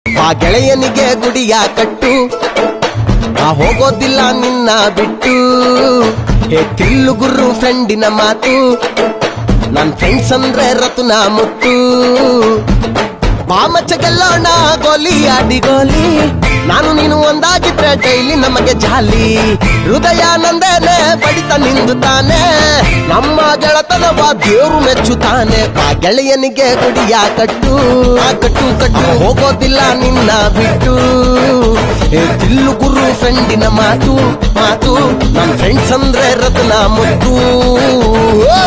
ಆ ಗೆಳೆಯನಿಗೆ ಗುಡಿಯ ಕಟ್ಟು ಆ ಹೋಗೋದಿಲ್ಲ ನಿನ್ನ ಬಿಟ್ಟು ಹೇ ತಿಲ್ಲು ಗುರು ಫ್ರೆಂಡಿನ ಮಾತು ನನ್ ಫ್ರೆಂಡ್ಸ್ ಅಂದ್ರೆ ರತುನ ಮುತ್ತು ಬಾಮಚ್ಚ ಗೆಲ್ಲೋಣ ಗೋಲಿ ಆಡಿ ಗೋಲಿ ನಾನು ನೀನು ಒಂದಾಗಿದ್ರೆ ಡೈಲಿ ನಮಗೆ ಜಾಲಿ ಹೃದಯ ನಂದೇನೆ ಬಡಿತ ನಿಂದು ತಾನೆ ನಮ್ಮ ಗೆಳತನವ ದೇವ್ರು ಮೆಚ್ಚುತ್ತಾನೆ ಆ ಗೆಳೆಯನಿಗೆ ಗುಡಿಯ ಕಟ್ಟು ಆ ಕಟ್ಟು ಕಟ್ಟು ಹೋಗೋದಿಲ್ಲ ನಿನ್ನ ಬಿಟ್ಟು ಏ ತಿಲ್ಲು ಗುರು ಫ್ರೆಂಡಿನ ಮಾತು ಮಾತು ನನ್ ಫ್ರೆಂಡ್ಸ್ ಅಂದ್ರೆ ರತ್ನ ಮುತ್ತು